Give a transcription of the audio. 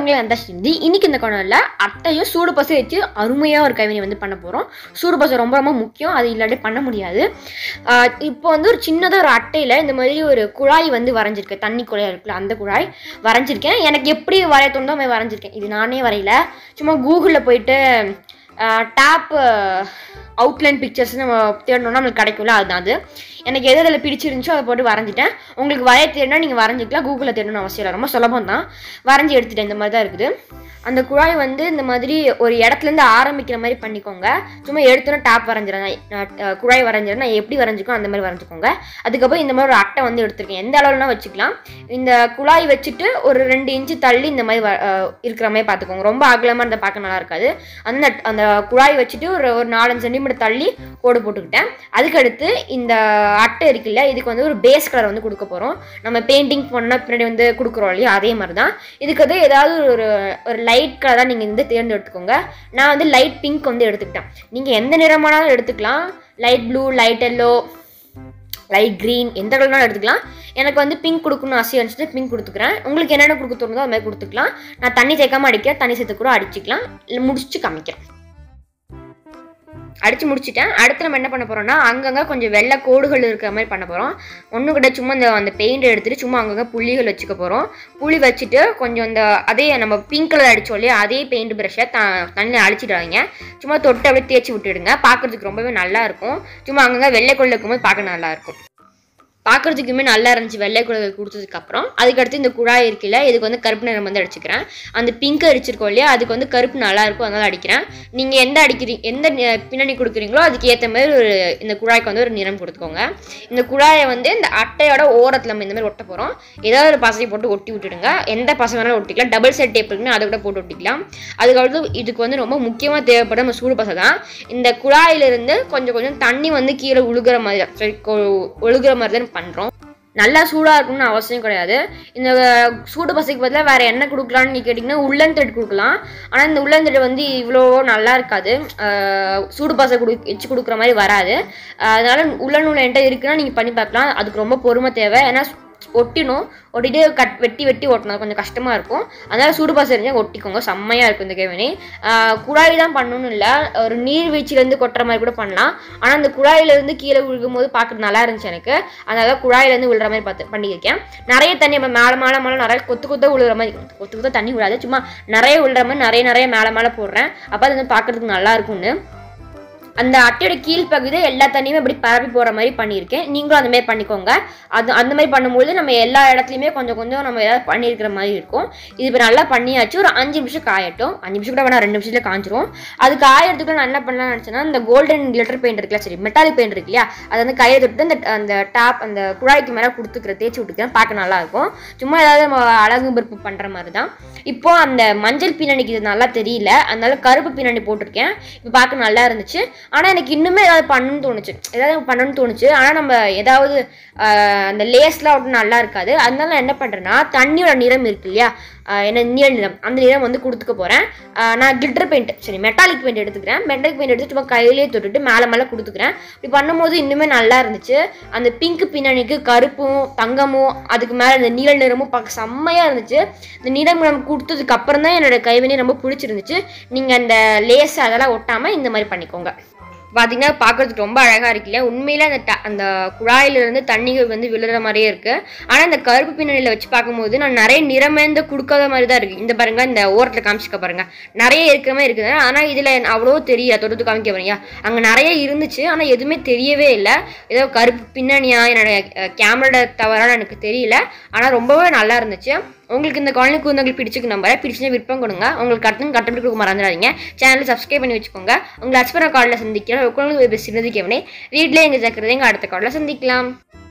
உங்களை அந்த சிந்தி இன்னைக்கு இந்த குணம்ல அட்டையும் சூடு பசை வச்சு அருமையாக ஒரு கைவினை வந்து பண்ண போகிறோம் சூடு பசை ரொம்ப ரொம்ப முக்கியம் அது இல்லாட்டி பண்ண முடியாது ஆஹ் இப்போ வந்து ஒரு சின்னதாக ஒரு அட்டையில் இந்த மாதிரி ஒரு குழாய் வந்து வரைஞ்சிருக்கேன் தண்ணி குழாய் இருக்குல்ல அந்த குழாய் வரைஞ்சிருக்கேன் எனக்கு எப்படி வரைய தோணுதோ அந்த மாதிரி வரைஞ்சிருக்கேன் இது நானே வரையல சும்மா கூகுளில் போயிட்டு டேப் அவுட்லைன் பிக்சர்ஸ் நம்ம தேடணும்னா நம்மளுக்கு கிடைக்கும்ல அதுதான் அது எனக்கு எது அதில் பிடிச்சிருந்துச்சோ அதை போட்டு வரைஞ்சிட்டேன் உங்களுக்கு வரைய தேடினா நீங்கள் வரைஞ்சிக்கலாம் கூகுளில் தேடணும்னு அவசியம் இல்லை ரொம்ப சுலபம் தான் வரைஞ்சி எடுத்துட்டேன் இந்த மாதிரி தான் இருக்குது அந்த குழாய் வந்து இந்த மாதிரி ஒரு இடத்துலேருந்து ஆரம்பிக்கிற மாதிரி பண்ணிக்கோங்க சும்மா எடுத்தோன்னே டேப் வரைஞ்சிடறேன் நான் அஹ் குழாய் வரைஞ்சிடறேன் நான் எப்படி வரைஞ்சிக்கோ அந்த மாதிரி வரைஞ்சிக்கோங்க அதுக்கப்புறம் இந்த மாதிரி ஒரு அட்டை வந்து எடுத்திருக்கேன் எந்த அளவுலனா வச்சுக்கலாம் இந்த குழாய் வச்சுட்டு ஒரு ரெண்டு இன்ச்சு தள்ளி இந்த மாதிரி வ- அஹ் இருக்கிற மாதிரி பார்த்துக்கோங்க ரொம்ப அகலமாக இருந்தால் பார்க்க நல்லா இருக்காது அந்த அந்த குழாய் வச்சுட்டு ஒரு ஒரு நாலஞ்சு சென்டிமீட்டர் தள்ளி கோடு போட்டுக்கிட்டேன் அதுக்கடுத்து இந்த அட்டை இருக்குல்ல இதுக்கு வந்து ஒரு பேஸ் கலர் வந்து கொடுக்க போகிறோம் நம்ம பெயிண்டிங் பண்ணால் பின்னாடி வந்து கொடுக்குறோம் இல்லையா அதே மாதிரி தான் இதுக்கு வந்து ஏதாவது ஒரு ஒரு லைட் கலர் தான் நீங்கள் வந்து தேர்ந்தெடுத்துக்கோங்க நான் வந்து லைட் பிங்க் வந்து எடுத்துக்கிட்டேன் நீங்கள் எந்த நிறமானாலும் எடுத்துக்கலாம் light blue light yellow light green எந்த கலர்னாலும் எடுத்துக்கலாம் எனக்கு வந்து பிங்க் கொடுக்கணும்னு ஆசையாக இருந்துச்சு பிங்க் கொடுத்துக்கிறேன் உங்களுக்கு என்னென்ன கொடுக்க தோணுதோ அது மாதிரி கொடுத்துக்கலாம் நான் தண்ணி சேர்க்காம அடிக்கிறேன் தண்ணி சேர்த்து கூட அடிச்சுக்கலாம் இல்லை முடிச்சு காமிக்கிறேன் அடிச்சு முடிச்சிட்டேன் அடுத்து நம்ம என்ன பண்ண போறோம்னா அங்கங்கே கொஞ்சம் வெள்ளை கோடுகள் இருக்கிற மாதிரி பண்ண போகிறோம் ஒன்றும் கூட சும்மா இந்த அந்த பெயிண்ட் எடுத்துட்டு சும்மா அங்கங்கே புள்ளிகள் வச்சுக்க போகிறோம் புள்ளி வச்சுட்டு கொஞ்சம் இந்த அதே நம்ம பிங்க் கலர் அடிச்சோம் இல்லையா அதே பெயிண்ட் ப்ரஷ்ஷை த தண்ணியில் அழிச்சிடாதீங்க சும்மா தொட்டு அப்படியே தேய்ச்சி விட்டுடுங்க பார்க்கறதுக்கு ரொம்பவே நல்லா இருக்கும் சும்மா அங்கங்கே வெள்ளை கொள்ள இருக்கும்போது பார்க்க நல்லா இருக்கும் பார்க்கறதுக்குமே நல்லா இருந்துச்சு வெள்ளை குழந்தை கொடுத்ததுக்கப்புறம் அதுக்கடுத்து இந்த குழாய் இருக்குல்ல இதுக்கு வந்து கருப்பு நிறம் வந்து அடிச்சுக்கிறேன் அந்த பிங்க் அடிச்சிருக்கோம் இல்லையா அதுக்கு வந்து கருப்பு நல்லா இருக்கும் அதனால அடிக்கிறேன் நீங்கள் எந்த அடிக்கிறீங்க எந்த நி- பின்னணி கொடுக்குறீங்களோ அதுக்கு ஏற்ற மாதிரி ஒரு இந்த குழாய்க்கு வந்து ஒரு நிறம் கொடுத்துக்கோங்க இந்த குழாயை வந்து இந்த அட்டையோட ஓரத்தில் நம்ம இந்த மாதிரி ஒட்ட போகிறோம் ஏதாவது ஒரு பசை போட்டு ஒட்டி விட்டுடுங்க எந்த பசை வேணாலும் ஒட்டிக்கலாம் டபுள் செட் டேப் இருக்குன்னு அதை கூட போட்டு ஒட்டிக்கலாம் அதுக்கடுத்து இதுக்கு வந்து ரொம்ப முக்கியமாக தேவைப்படும் நம்ம சூடு பசை தான் இந்த குழாயிலிருந்து கொஞ்சம் கொஞ்சம் தண்ணி வந்து கீழே உழுகுற மாதிரி தான் sorry, கொ- ஒழுகுற மாதிரி தான் பண்ணுறோம் நல்லா சூடாக இருக்கணும்னு அவசியம் கிடையாது இந்த சூடு பசைக்கு பதிலாக வேறு என்ன கொடுக்கலான்னு நீ கேட்டிங்கன்னா உள்ளன் த்ரெட் கொடுக்கலாம் ஆனால் இந்த உள்ளன் த்ரெட் வந்து இவ்வளோ நல்லா இருக்காது அஹ் சூடு பசை கொடு வச்சு கொடுக்குற மாதிரி வராது அஹ் அதனால உள்ளன் நூல் என்கிட்ட இருக்குன்னா நீங்கள் பண்ணி பார்க்கலாம் அதுக்கு ரொம்ப பொறுமை தேவை ஏன்னா ஒட்டிடும் ஒட்டிட்டு கட் வெட்டி வெட்டி ஒட்டணும் கொஞ்சம் கஷ்டமாக இருக்கும் அதனால சூடு பாசம் இருந்தால் ஒட்டிக்கோங்க செம்மையாக இருக்கும் இந்த கேவினி குழாய் தான் பண்ணணும்னு இல்லை ஒரு நீர்வீழ்ச்சியிலேருந்து கொட்டுற மாதிரி கூட பண்ணலாம் ஆனால் அந்த குழாயிலேருந்து கீழே விழுகும் போது பார்க்க நல்லா இருந்துச்சு எனக்கு அதனால குழாயிலேருந்து விழுற மாதிரி பார்த்து பண்ணியிருக்கேன் நிறைய தண்ணி நம்ம மேலே மேலே மேலே நிறைய கொத்து கொத்த விழுற மாதிரி கொத்து கொத்த தண்ணி விழாது சும்மா நிறைய விழுற மாதிரி நிறைய நிறைய மேலே மேலே போடுறேன் அப்போ அது வந்து பார்க்கறதுக்கு நல்லா இருக்கும்னு அந்த அட்டையோட கீழ் பகுதியை எல்லா தண்ணியுமே அப்படி பரப்பி போகிற மாதிரி பண்ணியிருக்கேன் நீங்களும் அந்த மாதிரி பண்ணிக்கோங்க அது அந்த மாதிரி பண்ணும்போது நம்ம எல்லா இடத்துலையுமே கொஞ்சம் கொஞ்சம் நம்ம ஏதாவது பண்ணியிருக்கிற மாதிரி இருக்கும் இது இப்போ நல்லா பண்ணியாச்சு ஒரு அஞ்சு நிமிஷம் காயட்டும் அஞ்சு நிமிஷம் கூட வேணா ரெண்டு நிமிஷத்துல காஞ்சிரும் அது காயறதுக்குள்ள நான் என்ன பண்ணலாம்னு நினச்சேன்னா இந்த கோல்டன் கிளிட்டர் பெயிண்ட் இருக்குல்ல சரி மெட்டாலிக் பெயிண்ட் இருக்கு இல்லையா அதை வந்து கையை தொட்டு அந்த அந்த டேப் அந்த குழாய்க்கு மேலே கொடுத்துக்கிற தேய்ச்சி விட்டுக்கிறேன் பார்க்க நல்லா இருக்கும் சும்மா ஏதாவது நம்ம அழகு பருப்பு பண்ணுற மாதிரி தான் இப்போ அந்த மஞ்சள் பின்னணிக்கு இது நல்லா தெரியல அதனால கருப்பு பின்னணி போட்டிருக்கேன் இப்போ பார்க்க நல்லா இருந்துச்சு ஆனால் எனக்கு இன்னுமே ஏதாவது பண்ணணும்னு தோணுச்சு ஏதாவது பண்ணணும்னு தோணுச்சு ஆனால் நம்ம ஏதாவது ஆஹ், அந்த லேஸ்லாம் ஒன்றும் நல்லா இருக்காது அதனால நான் என்ன பண்ணுறேன்னா தண்ணியோட நிறம் இருக்கு இல்லையா ஆஹ், என்ன நீல நிறம் அந்த நிறம் வந்து கொடுத்துக்க போகிறேன் நான் கிளிட்டர் பெயிண்ட் சரி மெட்டாலிக் பெயிண்ட் எடுத்துக்கிறேன் மெட்டாலிக் பெயிண்ட் எடுத்து சும்மா கையிலேயே தொட்டுட்டு மேலே மேலே கொடுத்துக்கிறேன் இப்படி பண்ணும்போது இன்னுமே நல்லா இருந்துச்சு அந்த பிங்க் பின்னணிக்கு கருப்பும் தங்கமும் அதுக்கு மேலே இந்த நீல நிறமும் பார்க்க செம்மையாக இருந்துச்சு இந்த நிறம் நம்ம கொடுத்ததுக்கு அப்புறம் தான் என்னோட கைவினை ரொம்ப பிடிச்சிருந்துச்சு நீங்கள் அந்த லேஸ் அதெல்லாம் ஒட்டாமல் இந்த மாதிரி பண்ணிக்கோங்க பார்த்தீங்கன்னா பார்க்கறதுக்கு ரொம்ப அழகாக இருக்கு இல்லையா உண்மையில அந்த ட- அந்த குழாயிலிருந்து தண்ணிகள் வந்து விழுற மாதிரியே இருக்கு ஆனால் இந்த கருப்பு பின்னணியில் வச்சு பார்க்கும்போது நான் நிறைய நிறமேந்து கொடுக்காத மாதிரி தான் இருக்கு இந்த பாருங்க இந்த ஓரத்தில் காமிச்சிக்க பாருங்க நிறைய இருக்கிற மாதிரி இருக்குது ஆனால் இதில் அவ்வளோ தெரியல தொடுத்து காமிக்க பாருங்க அங்கே நிறைய இருந்துச்சு ஆனால் எதுவுமே தெரியவே இல்லை ஏதோ கருப்பு பின்னணியா என்னோட கேமரா தவறான எனக்கு தெரியல ஆனால் ரொம்பவே நல்லா இருந்துச்சு உங்களுக்கு இந்த குழந்தை குழந்தைகள் பிடிச்சிருக்கு நம்பரை பிடிச்சா விருப்பம் கொடுங்க உங்களுக்கு கட்டணம் கட்டணம் கொடுக்க மறந்துடாதீங்க சேனலை சப்ஸ்கிரைப் பண்ணி வச்சுக்கோங்க உங்களை அஸ்பரா காலில் சந்திக்கிறேன் உட்காந்து சின்னது கேவனே வீட்டிலே எங்கள் ஜாக்கிரதை எங்கள் அடுத்த காலில் சந்திக்கலாம்